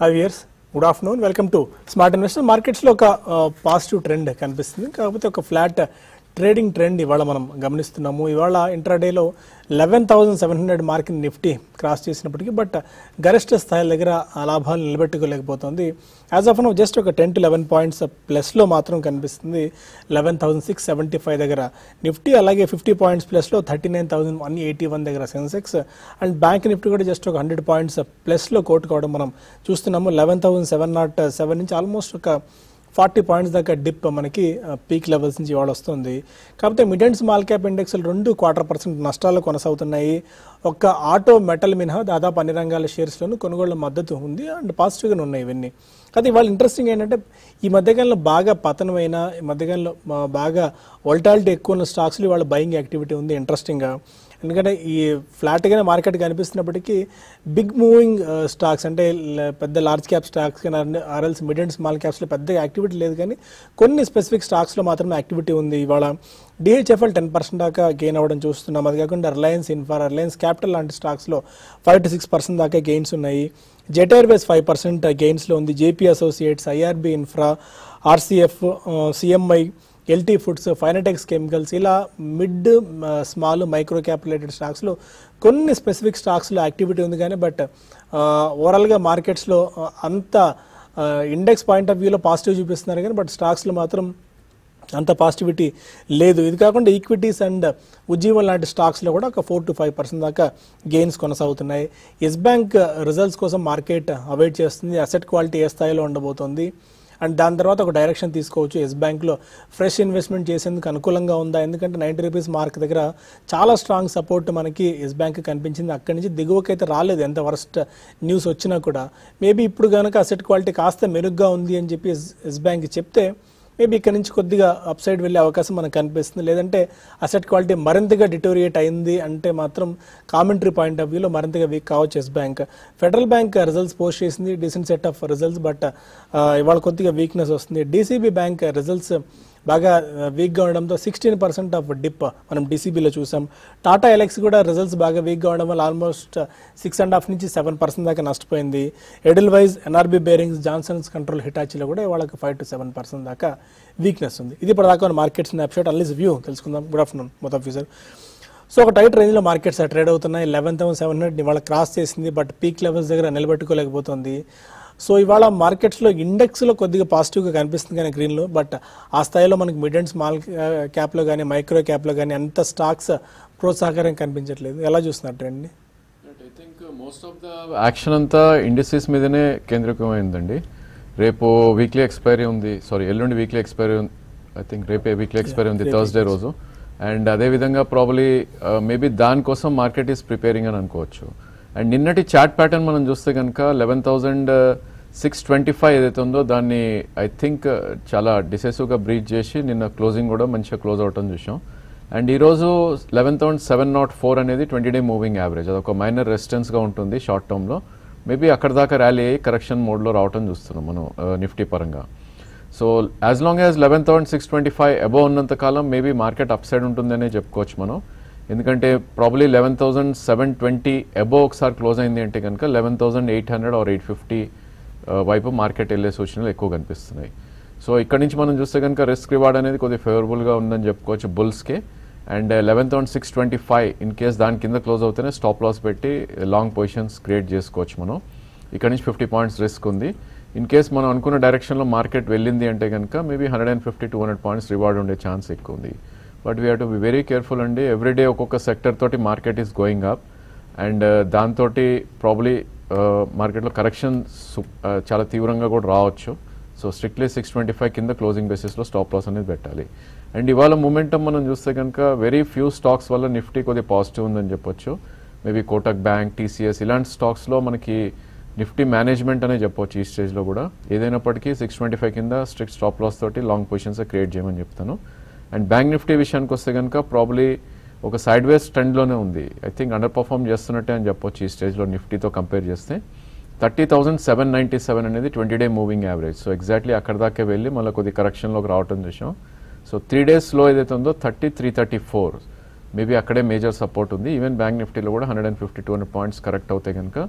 Five years good afternoon welcome to smart investor మార్కెట్స్లో ఒక positive trend కనిపిస్తుంది కాకపోతే ఒక ఫ్లాట్ ట్రేడింగ్ ట్రెండ్ ఇవాళ మనం గమనిస్తున్నాము ఇవాళ ఇంట్రాడేలో eleven thousand seven hundred market Nifty cross చేసినప్పటికీ బట్ గరిష్ట స్థాయి దగ్గర ఆ లాభాలు నిలబెట్టుకోలేకపోతుంది యాజ్ ఆఫ్ నో జస్ట్ ఒక టెన్ టు లెవెన్ పాయింట్స్ ప్లస్లో మాత్రం కనిపిస్తుంది eleven thousand six seventy five దగ్గర నిఫ్టీ అలాగే ఫిఫ్టీ పాయింట్స్ ప్లస్లో thirty nine thousand one eighty one దగ్గర సెన్సెక్స్ అండ్ బ్యాంక్ నిఫ్టీ కూడా జస్ట్ ఒక హండ్రెడ్ పాయింట్స్ ప్లస్లో కోట్ కావడం మనం చూస్తున్నాము eleven thousand seven nought seven నుంచి ఆల్మోస్ట్ ఒక ఫార్టీ పాయింట్స్ దాకా డిప్ మనకి పీక్ లెవెల్స్ నుంచి ఇవాళ వస్తుంది కాకపోతే మిడ్ అండ్ స్మాల్ క్యాప్ ఇండెక్స్లు రెండు క్వార్టర్ పర్సెంట్ నష్టాలు కొనసాగుతున్నాయి ఒక్క ఆటో మెటల్ మినహా దాదాపు అన్ని రంగాల షేర్స్లోనూ కొనుగోళ్ల మద్దతు ఉంది అండ్ పాజిటివ్గానే ఉన్నాయి ఇవన్నీ అయితే ఇవాళ ఇంట్రెస్టింగ్ ఏంటంటే ఈ మధ్యకాలంలో బాగా పతనమైన ఈ మధ్యకాలంలో మా- బాగా వల్టాలిటీ ఎక్కువ ఉన్న స్టాక్స్లో ఇవాళ బయింగ్ యాక్టివిటీ ఉంది ఇంట్రెస్టింగ్గా ఎందుకంటే ఈ ఫ్లాట్గానే మార్కెట్ కనిపిస్తున్నప్పటికీ బిగ్ మూవింగ్ స్టాక్స్ అంటే ల- పెద్ద లార్జ్ క్యాప్ స్టాక్స్ కానీ ఆర్ఎల్స్ మిడ్ అండ్ స్మాల్ క్యాప్స్లో పెద్ద యాక్టివిటీ లేదు కానీ కొన్ని స్పెసిఫిక్ స్టాక్స్లో మాత్రమే యాక్టివిటీ ఉంది ఇవాళ డిహెచ్ఎఫ్ఎల్ టెన్ పర్సెంట్ దాకా గెయిన్ అవ్వడం చూస్తున్నాం అది కాకుండా రిలయన్స్ ఇన్ఫ్రా రిలయన్స్ క్యాపిటల్ లాంటి స్టాక్స్లో ఫైవ్ టు సిక్స్ పర్సెంట్ దాకా గెయిన్స్ ఉన్నాయి జెట్ ఎయిర్వేస్ ఫైవ్ పర్సెంట్ గెయిన్స్లో ఉంది JP Associates IRB Infra RCF CMI LT Foods Fineotex Chemicals ఇలా mid small micro cap related స్టాక్స్లో కొన్ని స్పెసిఫిక్ స్టాక్స్లో యాక్టివిటీ ఉంది కానీ బట్ ఓవరాల్గా మార్కెట్స్లో అంత ఇండెక్స్ పాయింట్ ఆఫ్ వ్యూలో పాజిటివ్ చూపిస్తున్నారు కానీ బట్ స్టాక్స్లో మాత్రం అంత పాజిటివిటీ లేదు ఇది కాకుండా ఈక్విటీస్ అండ్ ఉజ్జీవన్ లాంటి స్టాక్స్లో కూడా ఒక ఫోర్ టు ఫైవ్ పర్సెంట్ దాకా గెయిన్స్ కొనసాగుతున్నాయి ఎస్ బ్యాంక్ రిజల్ట్స్ కోసం మార్కెట్ అవైట్ చేస్తుంది అసెట్ క్వాలిటీ ఏ స్థాయిలో ఉండబోతోంది అండ్ దాని తర్వాత ఒక డైరెక్షన్ తీసుకోవచ్చు ఎస్ బ్యాంక్లో ఫ్రెష్ ఇన్వెస్ట్మెంట్ చేసేందుకు అనుకూలంగా ఉందా ఎందుకంటే నైంటీ రూపీస్ మార్క్ దగ్గర చాలా స్ట్రాంగ్ సపోర్ట్ మనకి ఎస్ బ్యాంక్ కనిపించింది అక్కడి నుంచి దిగువకైతే రాలేదు ఎంత వరస్ట్ న్యూస్ వచ్చినా కూడా మేబీ ఇప్పుడు కనుక అసెట్ క్వాలిటీ కాస్త మెరుగ్గా ఉంది అని చెప్పి ఎస్ ఎస్ బ్యాంక్ చెప్తే మేబీ ఇక్కడ నుంచి కొద్దిగా అప్ సైడ్ వెళ్ళే అవకాశం మనకు కనిపిస్తుంది లేదంటే అసెట్ క్వాలిటీ మరింతగా డిటోరియేట్ అయింది అంటే మాత్రం కామెంటరీ పాయింట్ ఆఫ్ వ్యూలో మరింతగా వీక్ కావచ్చు Yes bank Federal bank results post చేసింది decent set of results but ఇవాళ కొద్దిగా వీక్నెస్ వస్తుంది డీసీబీ బ్యాంక్ రిజల్ట్స్ బాగా వీక్గా ఉండడంతో సిక్స్టీన్ పర్సెంట్ ఆఫ్ డిప్ మనం డీసీబీలో చూసాం టాటా ఎలక్స్ కూడా రిజల్ట్స్ బాగా వీక్గా ఉండడం వల్ల ఆల్మోస్ట్ సిక్స్ అండ్ హాఫ్ నుంచి సెవెన్ పర్సెంట్ దాకా నష్టపోయింది Edelweiss NRB Bearings Johnsons Control హిటాచీలో కూడా వాళ్ళకి ఫైవ్ టు సెవెన్ పర్సెంట్ దాకా వీక్నెస్ ఉంది ఇది ఇప్పటిదాకా మార్కెట్ స్నాప్షాట్ అన్లీస్ వ్యూ తెలుసుకుందాం గుడ్ ఆఫ్టర్నూన్ మొత్తం ఫ్యూచర్ సో ఒక టైట్ రేంజ్లో మార్కెట్స్ ట్రేడ్ అవుతున్నాయి లెవెన్ థౌసండ్ సెవెన్ హండ్రెడ్ ఇవాళ క్రాస్ చేసింది బట్ పీక్ లెవెల్స్ దగ్గర నిలబెట్టుకోలేకపోతుంది సో ఇవాళ మార్కెట్స్లో ఇండెక్స్లో కొద్దిగా పాజిటివ్గా కనిపిస్తుంది కానీ గ్రీన్లో బట్ ఆ స్థాయిలో మనకి మిడ్ అండ్ స్మాల్ క్యాప్లో కానీ మైక్రో క్యాప్లో కానీ అంత స్టాక్స్ ప్రోత్సాహకరం కనిపించట్లేదు ఎలా చూస్తున్నారు ట్రెండ్ని I think most of the action అంతా ఇండస్ట్రీస్ మీదనే కేంద్రీకమైందండి రేపు వీక్లీ ఎక్స్పైరీ ఉంది సారీ ఎల్లుండి వీక్లీ ఎక్స్పైరీ ఐ థింక్ రేపే వీక్లీ ఎక్స్పైరీ ఉంది రేపే థర్స్డే రోజు అండ్ అదేవిధంగా ప్రాబ్లీ మేబీ దానికోసం మార్కెట్ ఈస్ ప్రిపేరింగ్ అని అనుకోవచ్చు అండ్ నిన్నటి చాట్ ప్యాటర్న్ మనం చూస్తే కనుక eleven thousand six twenty five ఏదైతే ఉందో దాన్ని ఐ థింక్ చాలా డిసెసివ్గా బ్రీచ్ చేసి నిన్న క్లోజింగ్ కూడా మంచిగా క్లోజ్ అవటం చూసాం అండ్ ఈరోజు eleven thousand seven nought four అనేది ట్వంటీ డే మూవింగ్ యావరేజ్ అదొక మైనర్ రెసిస్టెన్స్గా ఉంటుంది షార్ట్ టర్మ్లో మేబీ అక్కడ దాకా ర్యాలీ అయ్యి కరెక్షన్ మోడ్లో రావటం చూస్తున్నాం మనం నిఫ్టీ పరంగా so as long as eleven thousand six twenty five above ఉన్నంత కాలం మేబీ మార్కెట్ అప్ సైడ్ ఉంటుందనే చెప్పుకోవచ్చు మనం ఎందుకంటే probably eleven thousand seven twenty above ఒకసారి క్లోజ్ అయింది అంటే కనుక eleven thousand eight hundred or eight fifty వైపు మార్కెట్ వెళ్ళే సూచనలు ఎక్కువ కనిపిస్తున్నాయి సో ఇక్కడ నుంచి మనం చూస్తే కనుక రిస్క్ రివార్డ్ అనేది కొద్దిగా ఫేవరబుల్గా ఉందని చెప్పుకోవచ్చు బుల్స్కి and eleven thousand six twenty five in case దాని కింద క్లోజ్ అవుతేనే స్టాప్ లాస్ పెట్టి లాంగ్ పొజిషన్స్ క్రియేట్ చేసుకోవచ్చు మనం ఇక్కడ నుంచి ఫిఫ్టీ పాయింట్స్ రిస్క్ ఉంది ఇన్ కేస్ మనం అనుకున్న డైరెక్షన్లో మార్కెట్ వెళ్ళింది అంటే కనుక maybe hundred and fifty two hundred points reward ఉండే ఛాన్స్ ఎక్కువ ఉంది but we have to be very careful అండి ఎవ్రీడే ఒక్కొక్క సెక్టర్ తోటి market is going up and దాంతో ప్రాబ్లీ మార్కెట్లో కరెక్షన్ చాలా తీవ్రంగా కూడా రావచ్చు so strictly six twenty five కింద క్లోజింగ్ బేసిస్లో స్టాప్ లాస్ అనేది పెట్టాలి అండ్ ఇవాళ మూమెంటం మనం చూస్తే కనుక వెరీ ఫ్యూ స్టాక్స్ వల్ల నిఫ్టీ కొద్దిగా పాజిటివ్ ఉందని చెప్పొచ్చు మేబీ కోటక్ బ్యాంక్ టీసీఎస్ ఇలాంటి స్టాక్స్లో మనకి నిఫ్టీ మేనేజ్మెంట్ అనే చెప్పొచ్చు ఈ స్టేజ్లో కూడా ఏదైనప్పటికీ సిక్స్ ట్వంటీ ఫైవ్ కింద స్ట్రిక్ట్ స్టాప్ లాస్ తోటి లాంగ్ పొజిషన్స్ క్రియేట్ చేయమని చెప్తాను అండ్ బ్యాంక్ నిఫ్టీ విషయానికి వస్తే కనుక ప్రాబ్లీ ఒక సైడ్ వేస్ ట్రెండ్లోనే ఉంది ఐ థింక్ అండర్ పర్ఫామ్ చేస్తున్నట్టే అని చెప్పొచ్చు ఈ స్టేజ్లో నిఫ్టీతో కంపేర్ చేస్తే thirty thousand seven ninety seven అనేది twenty day moving average so exactly అక్కడ దాకా వెళ్ళి మళ్ళీ కొద్ది కరెక్షన్లోకి రావటం చూసాం సో త్రీ డేస్లో ఏదైతే ఉందో thirty three thirty four maybe అక్కడే మేజర్ సపోర్ట్ ఉంది ఈవెన్ బ్యాంక్ నిఫ్టీలో కూడా hundred and fifty two hundred points correct అవుతాయి కనుక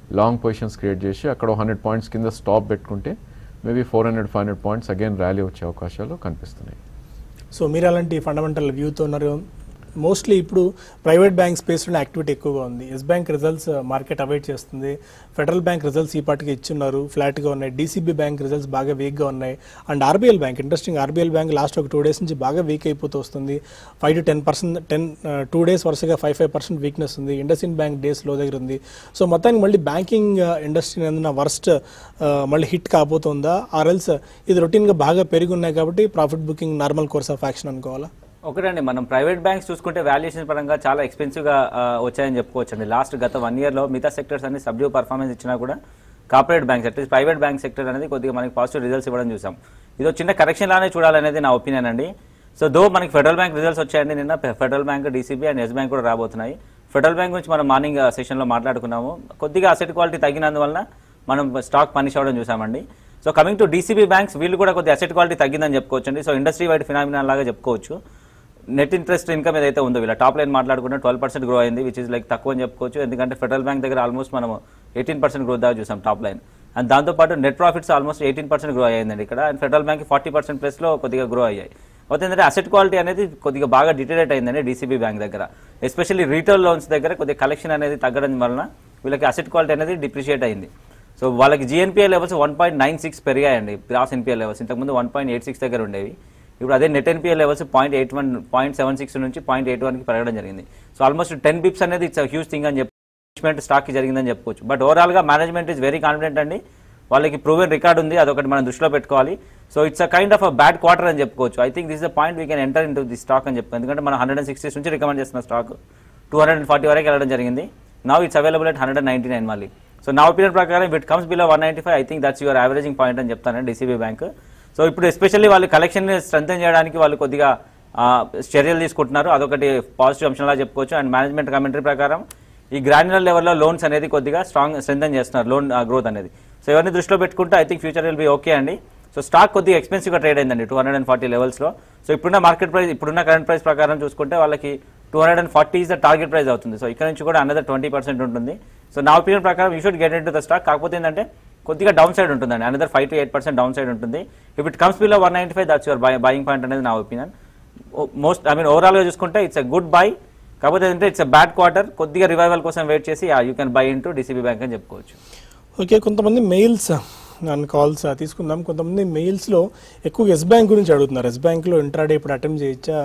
లాంగ్ పొజిషన్స్ క్రియేట్ చేసి అక్కడ హండ్రెడ్ పాయింట్స్ కింద స్టాప్ పెట్టుకుంటే maybe four hundred five hundred points again rally వచ్చే అవకాశాలు కనిపిస్తున్నాయి సో మీరు అలాంటి ఫండమెంటల్ వ్యూతో ఉన్నారు మోస్ట్లీ ఇప్పుడు ప్రైవేట్ బ్యాంక్ స్పేస్లోనే యాక్టివిటీ ఎక్కువగా ఉంది Yes bank results market avoid చేస్తుంది ఫెడరల్ బ్యాంక్ రిజల్ట్స్ ఈ పాటికి ఇచ్చున్నారు ఫ్లాట్గా ఉన్నాయి డీసీబీ బ్యాంక్ రిజల్ట్స్ బాగా వీక్గా ఉన్నాయి and RBL bank interesting RBL bank last ఒక టూ డేస్ నుంచి బాగా వీక్ అయిపోతూ వస్తుంది five to ten percent ten two days వరుసగా ఫైవ్ ఫైవ్ పర్సెంట్ వీక్నెస్ ఉంది ఇండస్ఇన్ బ్యాంక్ డేస్ లో దగ్గర ఉంది సో మొత్తానికి మళ్ళీ బ్యాంకింగ్ ఇండస్ట్రీ ఏదైనా వర్స్ట్ మళ్ళీ హిట్ కాబోతుందా ఆర్ఎల్స్ ఇది రొటీన్గా బాగా పెరిగి ఉన్నాయి కాబట్టి profit booking normal course of action అనుకోవాలా ఒకటండి మనం ప్రైవేట్ బ్యాంక్స్ చూసుకుంటే వాల్యుయేషన్ పరంగా చాలా ఎక్స్పెన్సివ్గా ఆ, వచ్చాయని చెప్పుకోవచ్చు అండి లాస్ట్ గత వన్ ఇయర్లో మిగతా సెక్టర్స్ అన్ని సబ్డ్యూ పర్ఫార్మెన్స్ ఇచ్చినా కూడా corporate banks at least private bank sector అనేది కొద్దిగా మనకి పాజిటివ్ రిజల్ట్స్ ఇవ్వడం చూసాం ఇది ఒక చిన్న కరెక్షన్ లానే చూడాలనేది నా ఒపీనియన్ అండి సో దో మనకి ఫెడరల్ బ్యాంక్ రిజల్ట్స్ వచ్చాయండి నిన్న Federal bank DCB and Yes bank కూడా రాబోతున్నాయి ఫెడరల్ బ్యాంక్ గురించి మనం మార్నింగ్ సెషన్లో మాట్లాడుకున్నాము కొద్దిగా అసెట్ క్వాలిటీ తగ్గినందువలన మనం స్టాక్ పనిష్ అవ్వడం చూసామండి so coming to DCB banks వీళ్ళు కూడా కొద్దిగా అసెట్ క్వాలిటీ తగ్గిందని చెప్పుకోవచ్చు అండి సో ఇండస్ట్రీ వైడ్ ఫినామినా లాగా చెప్పుకోవచ్చు నెట్ ఇంట్రెస్ట్ ఇన్కమ్ ఏదైతే ఉందో వీళ్ళ టాప్ లైన్ మాట్లాడుకుంటే ట్వెల్వ్ పర్సెంట్ గ్రో అయింది విచ్ ఇస్ లైక్ తక్కువ అని చెప్పుకోవచ్చు ఎందుకంటే ఫెడరల్ బ్యాంక్ దగ్గర ఆల్మోస్ట్ మనం ఎయిటీన్ పర్సెంట్ గ్రోత్ దాకా చూసాం టాప్ లైన్ అండ్ దాంతోపాటు net profits almost eighteen percent grow అయ్యిందండి ఇక్కడ and Federal bank forty percent ప్లస్లో కొద్దిగా గ్రో అయ్యాయి అయితే ఏంటంటే అసెట్ క్వాలిటీ అనేది కొద్దిగా బాగా డిటరేట్ అయిందండి డీసీబీ బ్యాంక్ దగ్గర ఎస్పెషల్లీ రీటైల్ లోన్స్ దగ్గర కొద్దిగా కలెక్షన్ అనేది తగ్గడం వలన వీళ్ళకి అసెట్ క్వాలిటీ అనేది డిప్రిషియేట్ అయింది సో వాళ్ళకి GNPA levels one point nine six పెరిగాయండి గ్రాస్ ఎన్పిఏ లెవెల్స్ ఇంతకుముందు వన్ పాయింట్ ఎయిట్ సిక్స్ దగ్గర ఉండేవి ఇప్పుడు అదే net NPA levels point eight one point seven six నుంచి పాయింట్ ఎయిట్ వన్కి పెరగడం జరిగింది సో ఆల్మోస్ట్ టెన్ బిప్స్ అనేది ఇట్స్ హ్యూజ్ థింగ్ అని చెప్పి స్టాక్ జరిగిందని చెప్పుకోవచ్చు బట్ ఓవరాల్గా మేనేజ్మెంట్ ఇస్ వెరీ కాన్ఫిడెంట్ అండి వాళ్ళకి ప్రూవెన్ రికార్డ్ ఉంది అదొకటి మనం దృష్టిలో పెట్టుకోవాలి so it's a kind of a bad quarter అని చెప్పుకోవచ్చు I think this the point we can enter into the stock అని చెప్పుకో ఎందుకంటే మనం హండ్రెడ్ అండ్ సిక్స్టీస్ నుంచి రికమెండ్ చేస్తున్న stock two hundred and forty వరకు వెళ్ళడం జరిగింది now it's available at hundred and ninety nine మళ్ళీ సో నా ఒపీనియన్ ప్రకారం it comes below one ninety five I think that's your averaging point అని చెప్తాను డీసీబీ బ్యాంక్ సో ఇప్పుడు ఎస్పెషల్లీ వాళ్ళు కలెక్షన్ స్ట్రెంథెన్ చేయడానికి వాళ్ళు కొద్దిగా ఆ, చర్యలు తీసుకుంటున్నారు అదొకటి పాజిటివ్ అంశంలా చెప్పుకోవచ్చు అండ్ మేనేజ్మెంట్ కమెంటరీ ప్రకారం ఈ గ్రాన్యులర్ లెవెల్లో లోన్స్ అనేది కొద్దిగా స్ట్రాంగ్ స్ట్రెంథెన్ చేస్తున్నారు లోన్ గ్రోత్ అనేది సో ఇవన్నీ దృష్టిలో పెట్టుకుంటే I think future will be okay అండి సో స్టాక్ కొద్దిగా ఎక్స్పెన్సివ్గా ట్రేడ్ అయిందండి టూ హండ్రెడ్ అండ్ ఫార్టీ లెవెల్స్లో సో ఇప్పుడున్న మార్కెట్ ప్రైస్ ఇప్పుడున్న కరెంట్ ప్రైస్ ప్రకారం చూసుకుంటే వాళ్ళకి two hundred and forty is the target price అవుతుంది సో ఇక్కడ నుంచి కూడా అనదర్ ట్వంటీ పర్సెంట్ ఉంటుంది సో నా ఒపీనియన్ ప్రకారం you should get into the stock కాకపోతే ఏంటంటే కొద్దిగా డౌన్ సైడ్ ఉంటుందండి another five to eight percent down side ఉంటుంది if it comes below one ninety five that's your buying point అనేది నా ఒపీనియన్ మోస్ట్ ఐ మీన్ ఓవరాల్గా చూసుకుంటే it's a good buy కాకపోతే ఏంటంటే ఇట్స్ ఎ బ్యాడ్ క్వార్టర్ కొద్దిగా revival కోసం wait చేసి you can buy into DCB bank అని చెప్పుకోవచ్చు ఓకే కొంతమంది మెయిల్స్ నన్ను కాల్స్ తీసుకుందాం కొంతమంది మెయిల్స్లో ఎక్కువ ఎస్ బ్యాంక్ గురించి అడుగుతున్నారు ఎస్ బ్యాంక్లో ఇంట్రాడే ఇప్పుడు అటెంప్ట్ చేయొచ్చా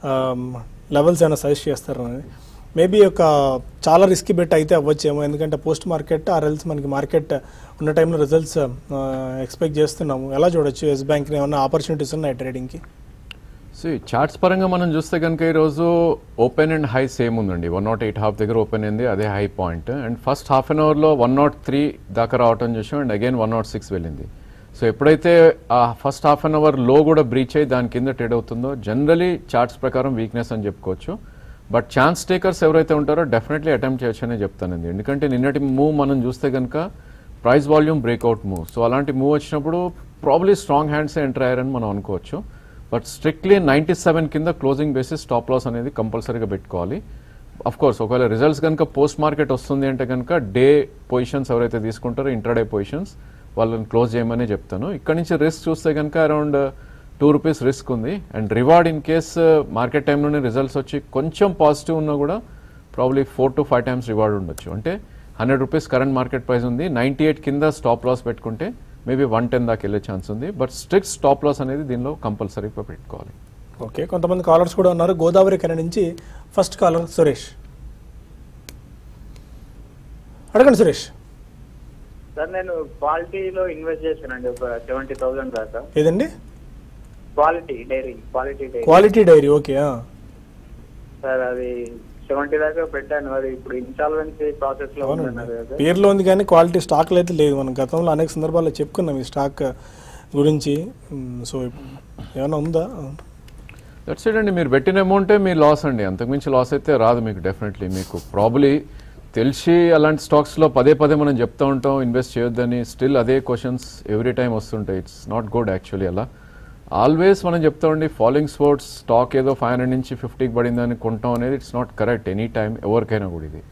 లెవెల్స్ ఏమైనా సజెస్ట్ చేస్తారు అని మేబీ ఒక చాలా రిస్కీ బెట్ అయితే అవ్వచ్చేమో ఎందుకంటే పోస్ట్ మార్కెట్ ఆర్ఎల్స్ మనకి మార్కెట్ ఉన్న టైంలో రిజల్ట్స్ ఎక్స్పెక్ట్ చేస్తున్నాము ఎలా చూడొచ్చు ఎస్ బ్యాంక్ని ఏమైనా ఆపర్చునిటీస్ ఉన్నాయి ట్రేడింగ్కి సో చార్ట్స్ పరంగా మనం చూస్తే కనుక ఈరోజు ఓపెన్ అండ్ హై సేమ్ ఉందండి వన్ నాట్ ఎయిట్ హాఫ్ దగ్గర ఓపెన్ అయింది అదే high point and first half an అవర్లో వన్ నాట్ త్రీ దాకా రావటం చూసాం and again one nought six వెళ్ళింది సో ఎప్పుడైతే ఆ ఫస్ట్ హాఫ్ అన్ అవర్ లో కూడా బ్రీచ్ అయ్యి దాని కింద ట్రేడ్ అవుతుందో జనరలీ చార్ట్స్ ప్రకారం వీక్నెస్ అని చెప్పుకోవచ్చు బట్ ఛాన్స్ టేకర్స్ ఎవరైతే ఉంటారో డెఫినెట్లీ అటెంప్ట్ చేయొచ్చనే చెప్తానండి ఎందుకంటే నిన్నటి మూవ్ మనం చూస్తే కనుక price volume breakout move so అలాంటి మూవ్ వచ్చినప్పుడు ప్రాబ్లీ స్ట్రాంగ్ హ్యాండ్స్ ఎంటర్ అయ్యారని మనం అనుకోవచ్చు బట్ స్ట్రిక్ట్లీ నైంటీ సెవెన్ కింద క్లోజింగ్ బేసిస్ స్టాప్ లాస్ అనేది కంపల్సరీగా పెట్టుకోవాలి అఫ్ కోర్స్ ఒకవేళ రిజల్ట్స్ కనుక పోస్ట్ మార్కెట్ వస్తుంది అంటే కనుక డే పొజిషన్స్ ఎవరైతే తీసుకుంటారో ఇంటర్డే పొజిషన్స్ వాళ్ళని క్లోజ్ చేయమని చెప్తాను ఇక్కడ నుంచి రిస్క్ చూస్తే కనుక అరౌండ్ టూ రూపీస్ రిస్క్ ఉంది and reward in case market టైంలోనే రిజల్ట్స్ వచ్చి కొంచెం పాజిటివ్ ఉన్నా కూడా probably four to five times reward ఉండొచ్చు అంటే hundred rupees current market price ఉంది నైంటీ ఎయిట్ కింద స్టాప్ లాస్ పెట్టుకుంటే మేబీ వన్ టెన్ దాకా వెళ్ళే ఛాన్స్ ఉంది బట్ స్ట్రిక్ట్ స్టాప్ లాస్ అనేది దీనిలో కంపల్సరీగా పెట్టుకోవాలి ఓకే కొంతమంది కాలర్స్ కూడా ఉన్నారు గోదావరి కర నుంచి ఫస్ట్ కాలర్ సురేష్ అడగండి సురేష్ సార్ నేను క్వాలిటీలో ఇన్వెస్ట్ చేశానండి ఒక సెవెంటీ థౌసండ్ దాకా ఏదండి quality dairy quality dairy quality dairy okay sir అది సెవెంటీ దాకా పెట్టాను అది ఇప్పుడు ఇన్సాల్వెన్సీ ప్రాసెస్ లో ఉందన్నారు కదా పేర్లో ఉంది కానీ క్వాలిటీ స్టాక్లో అయితే లేదు మనం గతంలో అనేక సందర్భాల్లో చెప్పుకున్నాం ఈ స్టాక్ గురించి మ్, సో ఏమైనా ఉందా దట్స్ ఇట్ అండి మీరు పెట్టిన అమౌంటే మీ లాస్ అండి అంతకుమించి లాస్ అయితే రాదు మీకు డెఫినెట్లీ మీకు ప్రాబ్లీ తెలిసి అలాంటి స్టాక్స్లో పదే పదే మనం చెప్తూ ఉంటాం ఇన్వెస్ట్ చేయొద్దని స్టిల్ అదే క్వశ్చన్స్ ఎవ్రీ టైం వస్తుంటాయి ఇట్స్ నాట్ గుడ్ యాక్చువల్లీ అలా ఆల్వేస్ మనం చెప్తా ఉండి ఫాలోయింగ్ స్పోర్ట్స్ స్టాక్ ఏదో ఫైవ్ హండ్రెడ్ నుంచి ఫిఫ్టీకి పడిందని కొంటాం అనేది it's not correct any time ఎవరికైనా కూడా ఇది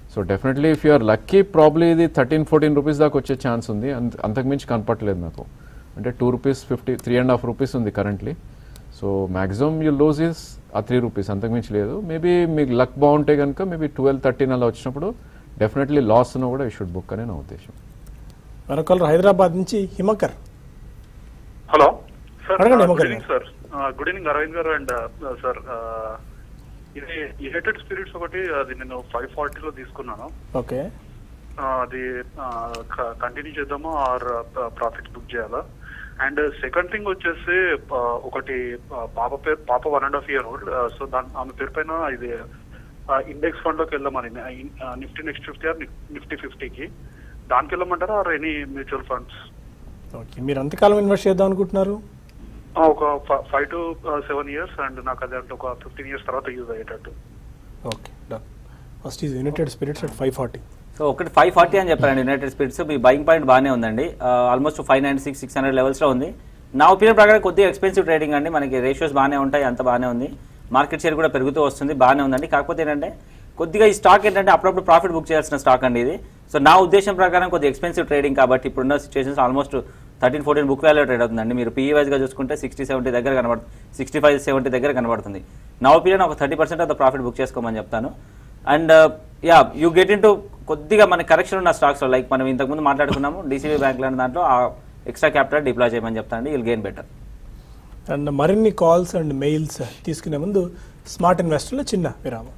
so definitely if you're lucky probably ఇది థర్టీన్ ఫోర్టీన్ రూపీస్ దాకా వచ్చే ఛాన్స్ ఉంది అంత అంతకుమించి కనపట్లేదు నాకు అంటే two rupees fifty three and half rupees ఉంది currently so maximum you lose is ఆ త్రీ రూపీస్ అంతకుమించి లేదు మేబీ మీకు లక్ బాగుంటే కనుక మేబీ ట్వెల్వ్ థర్టీన్ అలా వచ్చినప్పుడు డెఫినెట్లీ లాస్ ఉన్న కూడా యూ షుడ్ బుక్ అనే నా ఉద్దేశం మరొకరు హైదరాబాద్ నుంచి హిమకర్ హలో సార్ అడగండి, గుడ్ ఏమో evening sir good evening Arvind garu and sir ఇది యునైటెడ్ స్పిరిట్స్ ఒకటి అది నేను ఫైవ్ ఫార్టీలో తీసుకున్నాను ఓకే ఆ, అది కంటిన్యూ చేద్దామా ఆర్ ప్రాఫిట్ బుక్ చేయాలా అండ్ సెకండ్ థింగ్ వచ్చేసి ఆ, ఒకటి ఆ, పాప పేరు పాప one and half year old so దాని ఆమె పేరు పైన ఇది ఇండెక్స్ ఫండ్ లోకి వెళ్దామని Nifty next fifty or Nifty ఫిఫ్టీకి దానికి వెళ్ళమంటారా or any mutual funds okay మీరు ఎంతకాలం ఇన్వెస్ట్ చేద్దాం అనుకుంటున్నారు ఆ, ఒక five to seven years and నాకు అది అంటే ఒక ఫిఫ్టీన్ ఇయర్స్ తర్వాత యూజ్ అయ్యేటట్టు okay done first is United Spirits at five forty so ఒకటి ఫైవ్ ఫార్టీ అని చెప్పారండి యునైటెడ్ స్పిరిట్స్ మీ బయింగ్ పాయింట్ బాగానే ఉందండి almost five ninety six six hundred లెవెల్స్లో ఉంది నా ఒపీనియన్ ప్రకారం కొద్దిగా ఎక్స్పెన్సివ్ ట్రేడింగ్ అండి మనకి రేషియోస్ బాగానే ఉంటాయి అంత బాగానే ఉంది మార్కెట్ షేర్ కూడా పెరుగుతూ వస్తుంది బాగానే ఉందండి కాకపోతే ఏంటంటే కొద్దిగా ఈ స్టాక్ ఏంటంటే అప్పుడప్పుడు ప్రాఫిట్ బుక్ చేయాల్సిన స్టాక్ అండి ఇది సో నా ఉద్దేశం ప్రకారం కొద్దిగా ఎక్స్పెన్సివ్ ట్రేడింగ్ కాబట్టి ఇప్పుడున్న situations almost thirteen fourteen book value trade అవుతుందండి మీరు పీఈ వైజ్గా చూసుకుంటే సిక్స్టీ సెవెంటీ దగ్గర కనబడుతుంది సిక్స్టీ ఫైవ్ సెవెంటీ దగ్గర కనబడుతుంది నా ఒపీనియన్ ఒక thirty percent of the profit book చేసుకోమని చెప్తాను and yeah you get into కొద్దిగా మన కరెక్షన్ ఉన్న స్టాక్స్ లైక్ మనం ఇంతకుముందు మాట్లాడుకున్నాము డీసీబీ బ్యాంక్ లాంటి దాంట్లో ఆ ఎక్స్ట్రా క్యాపిటల్ డిప్లాయ్ చేయమని చెప్తానండి విల్ గెయిన్ బెటర్ అండ్ మరిన్ని కాల్స్ అండ్ మెయిల్స్ తీసుకునే ముందు స్మార్ట్ ఇన్వెస్టర్లో చిన్న విరామం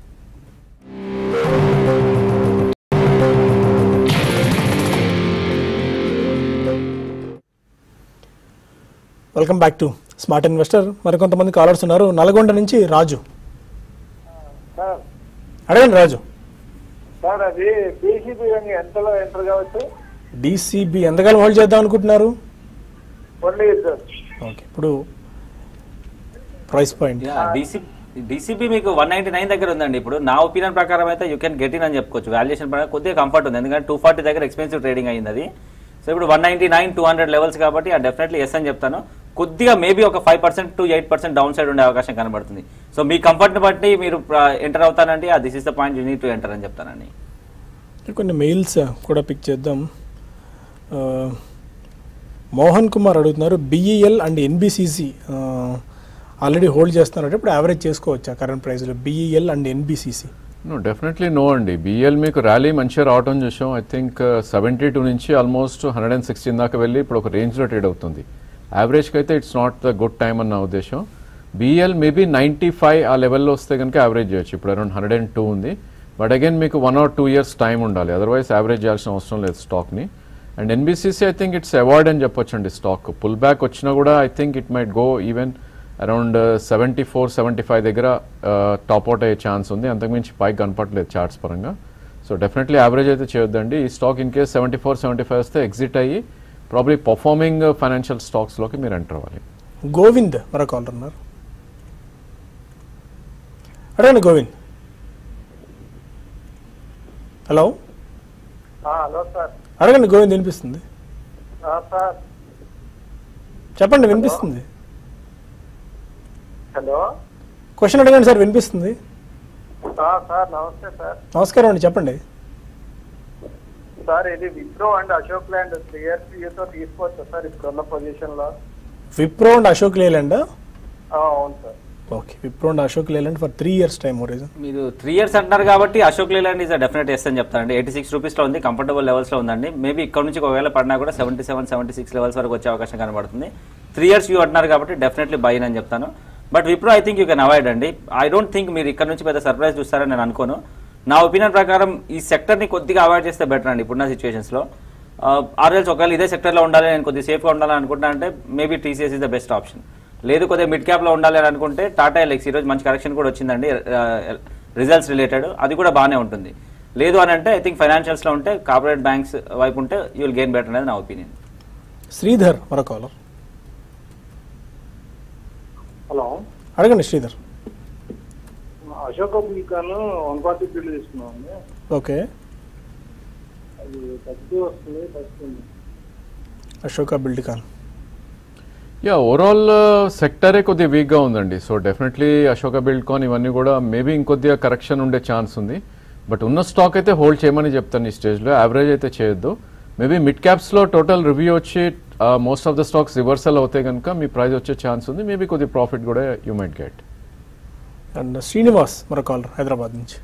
welcome back to smart investor మరికొంతమంది కాలర్స్ ఉన్నారు నల్గొండ నుంచి రాజు సార్ అడగండి రాజు సార్ అది బీసీబీ ఎంతలో ఎంటర్ కావచ్చు డీసీబీ ఎంతకాలం హోల్డ్ చేద్దాం అనుకుంటున్నారు ఓన్లీ సార్ ఓకే ఇప్పుడు ప్రైస్ పాయింట్ డీసీ డీసీబీ మీకు వన్ నైన్టీ నైన్ దగ్గర ఉందండి ఇప్పుడు నా ఒపీనియన్ ప్రకారం అయితే యూ కెన్ గెట్ ఇన్ అని చెప్పుకోవచ్చు వాల్యుయేషన్ పరంగా కొద్దిగా కంఫర్ట్ ఉంది ఎందుకంటే టూ ఫార్టీ దగ్గర ఎక్స్పెన్సివ్ ట్రేడింగ్ అయింది అది సో ఇప్పుడు one ninety nine two hundred levels కాబట్టి ఆ డెఫినెట్లీ ఎస్ అని చెప్తాను కొద్దిగా మేబీ ఒక five percent to eight percent down side ఉండే అవకాశం కనబడుతుంది సో మీ కంఫర్ట్ని బట్టి మీరు ఎంటర్ అవుతానంటే ఆ this is the point you need to enter అని చెప్తానండి కొన్ని మెయిల్స్ కూడా పిక్ చేద్దాం ఆ, మోహన్ కుమార్ అడుగుతున్నారు BEL and NBCC already hold చేస్తున్నారు ఇప్పుడు యావరేజ్ చేసుకోవచ్చా కరెంట్ ప్రైస్లో BEL and NBCC no definitely no అండి బిఎల్ మీకు ర్యాలీ మంచిగా రావటం చూసాం ఐ థింక్ సెవెంటీ టూ నుంచి ఆల్మోస్ట్ హండ్రెడ్ అండ్ సిక్స్టీన్ దాకా వెళ్ళి ఇప్పుడు ఒక రేంజ్లో ట్రేడ్ అవుతుంది యావరేజ్కి అయితే it's not the good time అన్న ఉద్దేశం బిఎల్ మేబీ నైంటీ ఫైవ్ ఆ లెవెల్లో వస్తే కనుక యావరేజ్ చేయొచ్చు ఇప్పుడు అరౌండ్ హండ్రెడ్ అండ్ టూ ఉంది బట్ అగైన్ మీకు one or two years time ఉండాలి అదర్వైజ్ యావరేజ్ చేయాల్సిన అవసరం లేదు స్టాక్ని and NBCC I think it's avoid అని చెప్పొచ్చు అండి స్టాక్ పుల్ బ్యాక్ వచ్చినా కూడా I think it might go even around seventy four seventy five దగ్గర టాప్ అవుట్ అయ్యే ఛాన్స్ ఉంది అంతకుమించి పైకి కనపట్లేదు చార్ట్స్ పరంగా సో డెఫినెట్లీ యావరేజ్ అయితే చేయొద్దండి ఈ stock in case seventy four seventy five వస్తే ఎగ్జిట్ అయ్యి ప్రాబ్లీ పర్ఫార్మింగ్ ఫైనాన్షియల్ స్టాక్స్లోకి మీరు ఎంటర్ అవ్వాలి గోవింద్ మరో కాలర్ ఉన్నారు అడగండి గోవింద్ హలో హలో సార్ అడగండి గోవింద్ వినిపిస్తుంది ఆ, సార్ చెప్పండి వినిపిస్తుంది హలో క్వశ్చన్ అడగండి సార్ వినిపిస్తుంది ఆ, సార్ నమస్తే సార్ నమస్కారం అండి చెప్పండి సార్ ఇది Wipro and Ashok Leyland three years వ్యూతో తీసుకోవచ్చా సార్ ఇప్పుడున్న పొజిషన్ లో విప్రో అండ్ అశోక్ లేలాండ్ ఆ, అవును sir okay Wipro and Ashok Leyland for three years time horizon మీరు త్రీ ఇయర్స్ అంటున్నారు కాబట్టి Ashok Leyland is definite yes అని చెప్తానండి ఎయిటీ సిక్స్ రూపీస్లో ఉంది కంఫర్టబుల్ లెవెల్స్లో ఉందండి మేబీ ఇక్కడ నుంచి ఒకవేళ పడినా కూడా seventy seven seventy six levels వరకు వచ్చే అవకాశం కనబడుతుంది త్రీ ఇయర్స్ వ్యూ అంటున్నారు కాబట్టి డెఫినెట్లీ బైన్ అని చెప్తాను but Wipro I think you can avoid అండి ఐ డోంట్ థింక్ మీరు ఇక్కడ నుంచి పెద్ద సర్ప్రైజ్ చూస్తారని నేను అనుకోను నా ఒపీనియన్ ప్రకారం ఈ సెక్టర్ని కొద్దిగా అవాయిడ్ చేస్తే బెటర్ అండి ఇప్పుడున్న సిచ్యువేషన్స్లో ఆర్ఎల్స్ ఒకవేళ ఇదే సెక్టర్లో ఉండాలి నేను కొద్దిగా సేఫ్గా ఉండాలని అనుకుంటున్నా అంటే maybe TCS is the best option లేదు కొద్దిగా మిడ్ క్యాప్లో ఉండాలి అని అనుకుంటే టాటా ఎలక్స్ ఈరోజు మంచి కరెక్షన్ కూడా వచ్చిందండి రిజల్ట్స్ రిలేటెడ్ అది కూడా బాగానే ఉంటుంది లేదు అని అంటే ఐ థింక్ ఫైనాన్షియల్స్లో ఉంటే కార్పొరేట్ బ్యాంక్స్ వైపు ఉంటే యూ విల్ గెయిన్ బెటర్ అనేది నా ఒపీనియన్ శ్రీధర్ మరో కాలర్ హలో అడగండి శ్రీధర్ అశోక బీకాను వన్ ఫార్టీ బిల్ తీసుకున్నాం ఓకే అది తగ్గి వస్తుంది తగ్గుతుంది అశోక బిల్డికాన్ యా ఓవరాల్ సెక్టరే కొద్దిగా వీక్గా ఉందండి సో డెఫినెట్లీ అశోక బిల్డ్కాన్ ఇవన్నీ కూడా మేబీ ఇంకొద్దిగా కరెక్షన్ ఉండే ఛాన్స్ ఉంది బట్ ఉన్న స్టాక్ అయితే హోల్డ్ చేయమని చెప్తాను ఈ స్టేజ్లో యావరేజ్ అయితే చేయొద్దు మేబీ మిడ్ క్యాప్స్లో టోటల్ రివ్యూ వచ్చి most of the stocks reversal అవుతే కనుక మీ ప్రైస్ వచ్చే ఛాన్స్ ఉంది మేబీ కొద్ది ప్రాఫిట్ కూడా you might get and Srinivas మరో కాలర్ హైదరాబాద్ నుంచి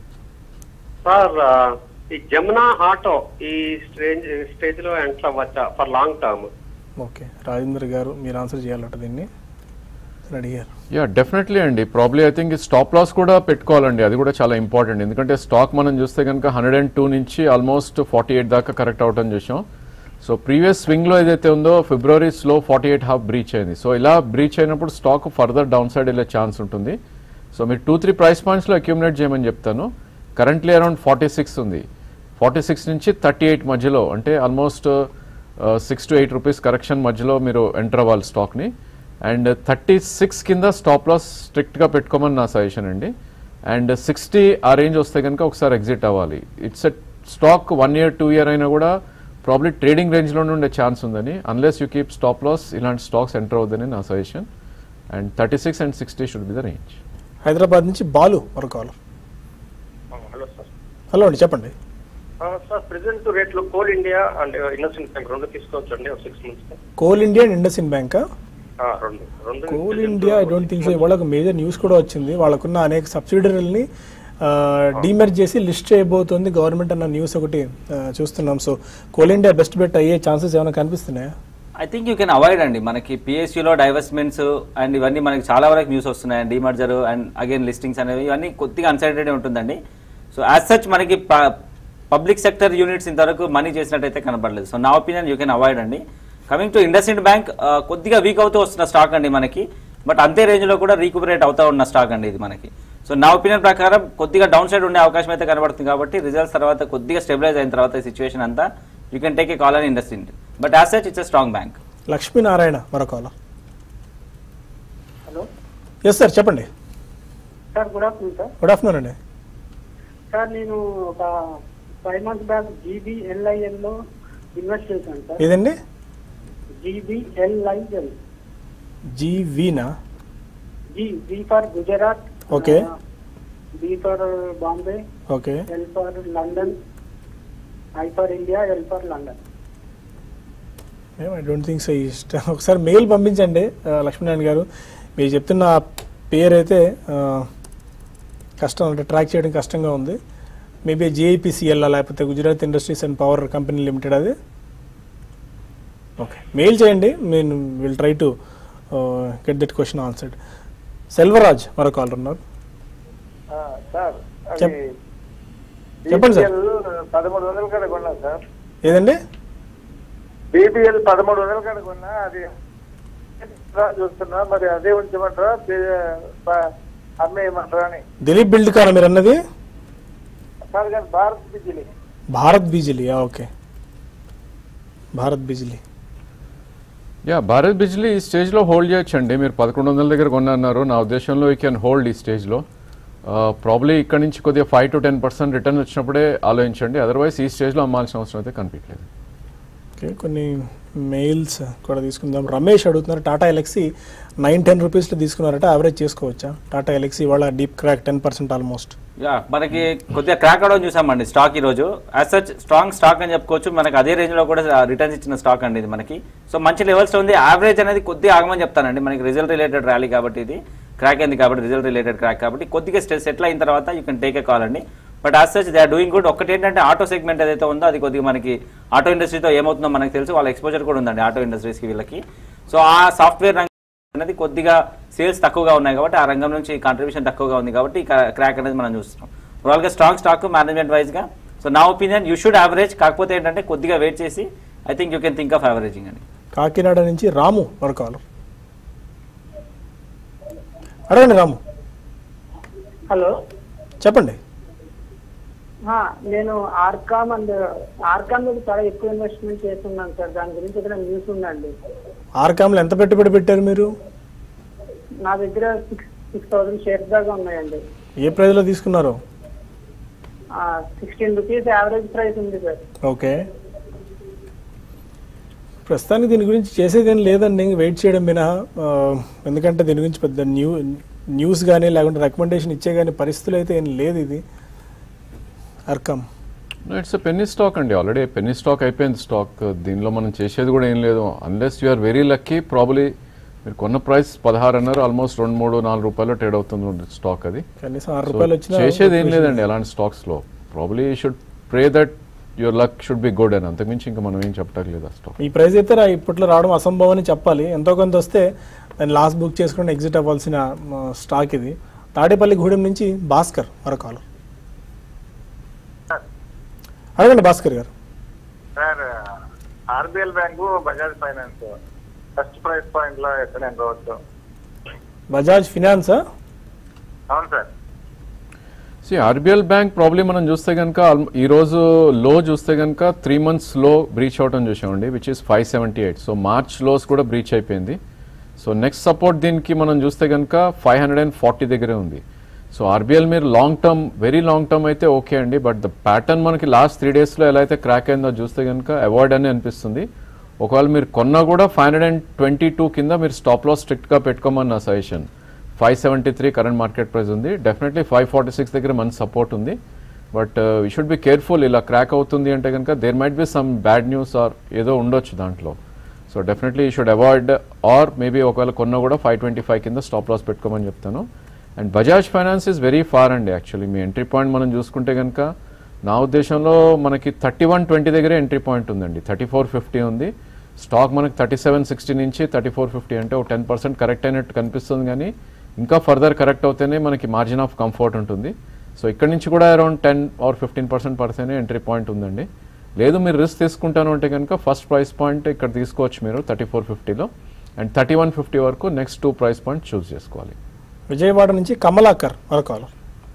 సార్ ఆ, ఈ జమునా ఆటో ఈ స్టేజ్ స్టేజ్ లో ఎంటర్ అవ్వచ్చా for long term okay Rajendra garu మీరు ఆన్సర్ చేయాలట దీన్ని అని అడిగారు యా డెఫినెట్లీ అండి probably I think stop loss కూడా పెట్టుకోవాలండి అది కూడా చాలా ఇంపార్టెంట్ ఎందుకంటే స్టాక్ మనం చూస్తే కనుక హండ్రెడ్ అండ్ టూ నుంచి ఆల్మోస్ట్ ఫార్టీ ఎయిట్ దాకా కరెక్ట్ అవటం చూసాం సో ప్రీవియస్ స్వింగ్లో ఏదైతే ఉందో ఫిబ్రవరి స్లో ఫార్టీ ఎయిట్ హాఫ్ బ్రీచ్ అయింది సో ఇలా బ్రీచ్ అయినప్పుడు స్టాక్ ఫర్దర్ డౌన్ సైడ్ వెళ్ళే ఛాన్స్ ఉంటుంది సో మీరు టూ త్రీ ప్రైస్ పాయింట్స్లో అక్యూమినేట్ చేయమని చెప్తాను కరెంట్లీ అరౌండ్ ఫార్టీ సిక్స్ ఉంది ఫార్టీ సిక్స్ నుంచి థర్టీ ఎయిట్ మధ్యలో అంటే almost six to eight rupees correction మధ్యలో మీరు ఎంటర్ అవ్వాలి స్టాక్ని అండ్ థర్టీ సిక్స్ కింద స్టాప్ లాస్ స్ట్రిక్ట్గా పెట్టుకోమని నా సజెషన్ అండి అండ్ సిక్స్టీ ఆ రేంజ్ వస్తే కనుక ఒకసారి ఎగ్జిట్ అవ్వాలి it's a stock one year two year అయినా కూడా ప్రాబ్లీ ట్రేడింగ్ రేంజ్లోనే ఉండే ఛాన్స్ ఉందని unless you keep stop loss ఇలాంటి స్టాక్స్ ఎంటర్ అవుతుందని నా suggestion and thirty six and sixty should be the range Hyderabad నుంచి బాలు మరో కాలర్ హలో సార్ హలో అండి చెప్పండి సార్ ప్రెసెంట్ రేట్లో కోల్ ఇండియా అండ్ ఇన్నోసెంట్ బ్యాంక్ రెండు తీసుకోవచ్చు అండి ఒక six months Coal India and IndusInd బ్యాంకా రెండు రెండు Coal India I don't think so ఇవాళ ఒక మేజర్ న్యూస్ కూడా వచ్చింది వాళ్ళకున్న అనేక సబ్సిడరీలని డీమర్జ్ చేసి లిస్ట్ చేయబోతోంది గవర్నమెంట్ అన్న న్యూస్ ఒకటి ఆ, చూస్తున్నాం so Coal India best bet అయ్యే ఛాన్సెస్ ఏమైనా కనిపిస్తున్నాయా I think you can avoid అండి మనకి పిఎస్యూలో డైవర్స్మెంట్స్ అండ్ ఇవన్నీ మనకి చాలా వరకు న్యూస్ వస్తున్నాయి డిమర్జర్ అండ్ అగైన్ లిస్టింగ్స్ అనేవి ఇవన్నీ కొద్దిగా అన్సర్టెడ్ ఉంటుందండి సో యాజ్ సచ్ మనకి పబ్లిక్ సెక్టర్ యూనిట్స్ ఇంతవరకు మనీ చేసినట్టయితే కనపడలేదు సో నా ఒపీనియన్ యూ కెన్ అవాయిడ్ అండి కమింగ్ టు ఇండస్ఇండ్ బ్యాంక్ కొద్దిగా వీక్ అవుతూ వస్తున్న స్టాక్ అండి మనకి బట్ అంతే రేంజ్లో కూడా రీకుపరేట్ అవుతా ఉన్న స్టాక్ అండి ఇది మనకి సో నా ఒపీనియన్ ప్రకారం కొద్దిగా డౌన్ సైడ్ ఉండే అవకాశం అయితే కనబడుతుంది కాబట్టి రిజల్ట్స్ తర్వాత కొద్దిగా స్టెబిలైజ్ అయిన తర్వాత సిచ్యువేషన్ అంతా you can take a call అని industry but as such it's a strong bank Lakshminarayana మరో కాలర్ హలో ఎస్ సార్ చెప్పండి sir good afternoon sir good afternoon అండి సార్ నేను ఒక ఫైవ్ మంత్స్ బ్యాక్ జీబీఎల్ఐఎల్ లో ఇన్వెస్ట్ చేశాను సార్ ఏదండి జీబీఎల్ఐఎల్ జీవీనా G B for Gujarat Okay. B for Bombay okay L for London I for India L for London I don't think so ఇష్టం ఒకసారి mail పంపించండి ఆ, లక్ష్మీనారాయణ గారు మీరు చెప్తున్న పేరు అయితే ఆ, కష్టం అంటే ట్రాక్ చేయడం కష్టంగా ఉంది మేబీ జేఐపిసిఎల్ లేకపోతే Gujarat industries and power company limited అది ఓకే మెయిల్ చేయండి నేను will try to get that question answered Selvaraj మరో కాలర్ ఉన్నారు సార్ చెప్- చెప్పండి సార్. పదమూడు వందల కాడ కొన్నా సార్ ఏదండి బీబీఎల్ పదమూడు వందల కాడ కొన్నా అది చూస్తున్నా మరి అదే ఉంచమంటారా బే- అమ్మేయమంటారా అని దిలీప్ బిల్డ్ కానా మీరు అన్నది సార్ కానీ భారత్ బిజిలీ భారత్ బిజిలీ ఓకే భారత్ బిజిలీ యా భారత్ బిజ్లీ ఈ స్టేజ్లో హోల్డ్ చేయొచ్చండి మీరు పదకొండు వందల దగ్గర కొన్నారు నా ఉద్దేశంలో యూ కెన్ హోల్డ్ ఈ స్టేజ్లో ప్రాబ్లీ ఇక్కడ నుంచి కొద్దిగా five to ten percent return వచ్చినప్పుడే ఆలోచించండి అదర్వైజ్ ఈ స్టేజ్లో అమ్మాల్సిన అవసరం అయితే కనిపించలేదు ఓకే కొన్ని మెయిల్స్ కూడా తీసుకుందాం రమేష్ అడుగుతున్నారు టాటా ఎలక్సీ నైన్ టెన్ రూపీస్లో తీసుకున్నారట యావరేజ్ చేసుకోవచ్చా టాటా ఎలక్సీ వాళ్ళ deep crack ten percent almost yeah మనకి కొద్దిగా క్రాక్ అవడం చూసామండి స్టాక్ ఈ రోజు యాజ్ సచ్ స్ట్రాంగ్ స్టాక్ అని చెప్పుకోవచ్చు మనకి అదే రేంజ్ లో కూడా రిటర్న్స్ ఇచ్చిన స్టాక్ అండి ఇది మనకి సో మంచి లెవెల్స్ ఉంది యావరేజ్ అనేది కొద్దిగా ఆగమని చెప్తానండి మనకి రిజల్ట్ రిలేటెడ్ ర్యాలీ కాబట్టి ఇది క్రాక్ అయింది కాబట్టి రిజల్ట్ రిలేటెడ్ క్రాక్ కాబట్టి కొద్దిగా సెటిల్ అయిన తర్వాత you can take a call అండి but as such they are doing good ఒకటి ఏంటంటే ఆటో సెగ్మెంట్ ఏదైతే ఉందో అది కొద్దిగా మనకి ఆటో ఇండస్ట్రీతో ఏమవుతుందో మనకు తెలుసు వాళ్ళ ఎక్స్పోజర్ కూడా ఉందండి ఆటో ఇండస్ట్రీస్కి వీళ్ళకి సో ఆ సాఫ్ట్వేర్ రంగం అనేది కొద్దిగా సేల్స్ తక్కువగా ఉన్నాయి కాబట్టి ఆ రంగం నుంచి కాంట్రిబ్యూషన్ తక్కువగా ఉంది కాబట్టి క్రాక్ అనేది మనం చూస్తున్నాం ఓవరాల్గా స్ట్రాంగ్ స్టాక్ మేనేజ్మెంట్ వైజ్గా సో నా ఒపీనియన్ యూ షుడ్ యావరేజ్ కాకపోతే ఏంటంటే కొద్దిగా వెయిట్ చేసి I think you can think of averaging అని కాకినాడ నుంచి రాము మరో కాలర్ అడగండి రాము హలో చెప్పండి నేను ఆర్కామ్ అండ్ ఆర్కామ్ మీద చాలా ఎక్కువ ఇన్వెస్ట్మెంట్ చేస్తున్నాను సార్ దాని గురించి ఇక్కడ న్యూస్ ఉందండి ఆర్కామ్లో ఎంత పెట్టుబడి పెట్టారు మీరు నా దగ్గర సిక్స్ సిక్స్ థౌసండ్ షేర్స్ దాకా ఉన్నాయండి ఏ ప్రైస్లో తీసుకున్నారు సిక్స్టీన్ రూపీస్ యావరేజ్ ప్రైస్ ఉంది సార్ ఓకే ప్రస్తుతానికి దీని గురించి చేసేది ఏం లేదండి ఇంక వెయిట్ చేయడం మినహా ఆ, ఎందుకంటే దీని గురించి పెద్ద న్యూ న్యూస్ కానీ లేకుంటే రికమెండేషన్ ఇచ్చే కానీ పరిస్థితులు అయితే ఏం లేదు ఇది అర్కమ్ ఇట్స్ పెన్నీ స్టాక్ అండి ఆల్రెడీ పెన్నీ స్టాక్ అయిపోయింది స్టాక్ దీనిలో మనం చేసేది కూడా ఏం లేదు unless you are very lucky probably మీరు కొన్న ప్రైస్ పదహారు అన్నారు ఆల్మోస్ట్ రెండు మూడు నాలుగు రూపాయలు ట్రేడ్ అవుతుంది స్టాక్ అది కనీసం ఆరు So, రూపాయలు వచ్చినా చేసేది ఏం లేదండి అలాంటి స్టాక్స్ లో probably should pray that your luck should be good అని అంతకుమించి ఇంకా మనం ఏం చెప్పట్లేదు ఆ స్టాక్ ఈ ప్రైస్ అయితే రా- ఇప్పట్లో రావడం అసంభవం అని చెప్పాలి ఎంతో కొంత వస్తే దాన్ని లాస్ట్ బుక్ చేసుకుని ఎగ్జిట్ అవ్వాల్సిన ఆ, స్టాక్ ఇది తాడేపల్లి గూడెం నుంచి భాస్కర్ మరో కాలం అడగండి భాస్కర్ గారు sir RBL bank Bajaj finance first price point లో ఎక్కడ అనుకోవచ్చు బజాజ్ ఫినాన్స్ అవును sir see RBL bank probably మనం చూస్తే కనుక ఈ రోజు లో చూస్తే కనుక త్రీ మంత్స్ లో బ్రీచ్ అవటం చూసామండి which is five seventy eight so March lows కూడా బ్రీచ్ అయిపోయింది సో నెక్స్ట్ సపోర్ట్ దీనికి మనం చూస్తే కనుక ఫైవ్ హండ్రెడ్ అండ్ ఫార్టీ దగ్గరే ఉంది సో ఆర్బిఎల్ మీరు long term very long term అయితే ఓకే అండి బట్ ద ప్యాటర్న్ మనకి లాస్ట్ త్రీ డేస్లో ఎలా అయితే క్రాక్ అయిందో చూస్తే కనుక అవాయిడ్ అని అనిపిస్తుంది ఒకవేళ మీరు కొన్నా కూడా five hundred and twenty two కింద మీరు స్టాప్ లాస్ స్ట్రిక్ట్గా పెట్టుకోమని నా suggestion five seventy three current market price ఉంది డెఫినెట్లీ ఫైవ్ ఫార్టీ సిక్స్ దగ్గర మంచి సపోర్ట్ ఉంది but we should be careful ఇలా క్రాక్ అవుతుంది అంటే కనుక there might be some bad news or ఏదో ఉండొచ్చు దాంట్లో so definitely you should avoid or maybe ఒకవేళ కొన్నా కూడా ఫైవ్ ట్వంటీ ఫైవ్ కింద స్టాప్ లాస్ పెట్టుకోమని చెప్తాను and Bajaj finance is very far అండి యాక్చువల్లీ మీ ఎంట్రీ పాయింట్ మనం చూసుకుంటే కనుక నా ఉద్దేశంలో మనకి థర్టీ వన్ ట్వంటీ దగ్గరే ఎంట్రీ పాయింట్ ఉందండి థర్టీ ఫోర్ ఫిఫ్టీ ఉంది స్టాక్ మనకి థర్టీ సెవెన్ సిక్స్టీ నుంచి థర్టీ ఫోర్ ఫిఫ్టీ అంటే ఒక టెన్ పర్సెంట్ కరెక్ట్ అయినట్టు కనిపిస్తుంది కానీ ఇంకా ఫర్దర్ కరెక్ట్ అవుతేనే మనకి మార్జిన్ ఆఫ్ కంఫర్ట్ ఉంటుంది సో ఇక్కడ నుంచి కూడా around ten or fifteen percent పడితేనే ఎంట్రీ పాయింట్ ఉందండి లేదు మీరు రిస్క్ తీసుకుంటాను అంటే కనుక ఫస్ట్ ప్రైస్ పాయింట్ ఇక్కడ తీసుకోవచ్చు మీరు థర్టీ ఫోర్ ఫిఫ్టీలో అండ్ థర్టీ వన్ ఫిఫ్టీ వరకు next two price point choose చేసుకోవాలి విజయవాడ నుంచి కమలాకర్ మరో కాలం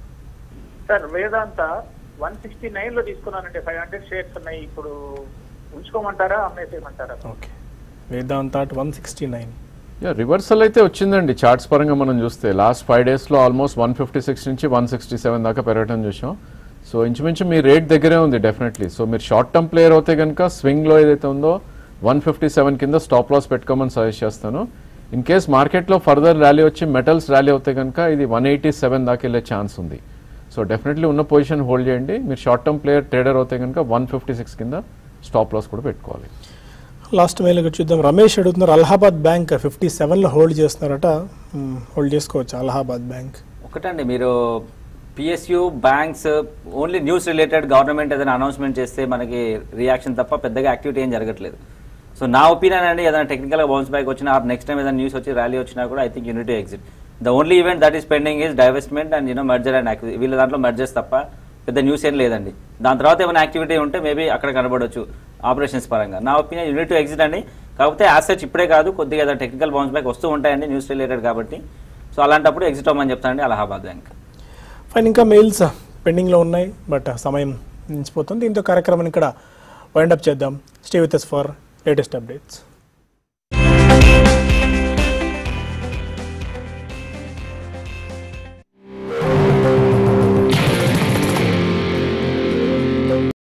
sir Vedanta one sixty nine లో తీసుకున్నానంటే ఫైవ్ హండ్రెడ్ షేర్స్ ఉన్నాయి ఇప్పుడు ఉంచుకోమంటారా అమ్మేసేయమంటారా okay Vedanta one sixty nine yeah reversal అయితే వచ్చిందండి చార్ట్స్ పరంగా మనం చూస్తే లాస్ట్ ఫైవ్ డేస్లో ఆల్మోస్ట్ వన్ ఫిఫ్టీ సిక్స్ నుంచి వన్ సిక్స్టీ సెవెన్ దాకా పెరగటం చూసాం సో ఇంచుమించు మీ రేట్ దగ్గరే ఉంది డెఫినెట్లీ సో మీరు షార్ట్ టర్మ్ ప్లేయర్ అయితే కనుక స్వింగ్లో ఏదైతే ఉందో వన్ ఫిఫ్టీ సెవెన్ కింద స్టాప్ లాస్ పెట్టుకోమని సజెస్ట్ చేస్తాను ఇన్ కేస్ మార్కెట్లో ఫర్దర్ ర్యాలీ వచ్చి మెటల్స్ ర్యాలీ అవుతే కనుక ఇది వన్ ఎయిటీ సెవెన్ దాకా వెళ్ళే ఛాన్స్ ఉంది సో డెఫినెట్లీ ఉన్న పొజిషన్ హోల్డ్ చేయండి మీరు షార్ట్ టర్మ్ ప్లేయర్ ట్రేడర్ అవుతే కనుక వన్ ఫిఫ్టీ సిక్స్ కింద స్టాప్ లాస్ కూడా పెట్టుకోవాలి లాస్ట్ మెయిల్ చూద్దాం రమేష్ అడుగుతున్నారు అలహాబాద్ బ్యాంక్ ఫిఫ్టీ సెవెన్లో హోల్డ్ చేస్తున్నారట హోల్డ్ చేసుకోవచ్చు అలహాబాద్ బ్యాంక్ ఒకటండి మీరు PSU banks only news related government ఏదైనా అనౌన్స్మెంట్ చేస్తే మనకి రియాక్షన్ తప్ప పెద్దగా యాక్టివిటీ ఏం జరగట్లేదు సో నా ఒపీనియన్ అండి ఏదైనా టెక్నికల్గా బౌన్స్ బ్యాక్ వచ్చినా ఆర్ నెక్స్ట్ టైం ఏదైనా న్యూస్ వచ్చి ర్యాలీ వచ్చినా కూడా I think you need to exit the only event that is pending is divestment and you know merger and activity వీళ్ళ దాంట్లో మర్జర్స్ తప్ప పెద్ద న్యూస్ ఏం లేదండి దాని తర్వాత ఏమైనా యాక్టివిటీ ఉంటే మేబీ అక్కడ కనబడవచ్చు ఆపరేషన్స్ పరంగా నా ఒపీనియన్ యూనిట్ టు ఎగ్జిట్ అండి కాకపోతే యాజ్ సచ్ ఇప్పుడే కాదు కొద్దిగా ఏదైనా టెక్నికల్ బౌన్స్ బ్యాక్ వస్తూ ఉంటాయండి న్యూస్ రిలేటెడ్ కాబట్టి సో అలాంటప్పుడు ఎగ్జిట్ అవ్వమని చెప్తానండి అలహాబాద్ బ్యాంక్ ఫైన్ ఇంకా మెయిల్స్ పెండింగ్లో ఉన్నాయి బట్ సమయం మించిపోతుంది దీంతో కార్యక్రమాన్ని ఇక్కడ వైండప్ చేద్దాం stay with for latest updates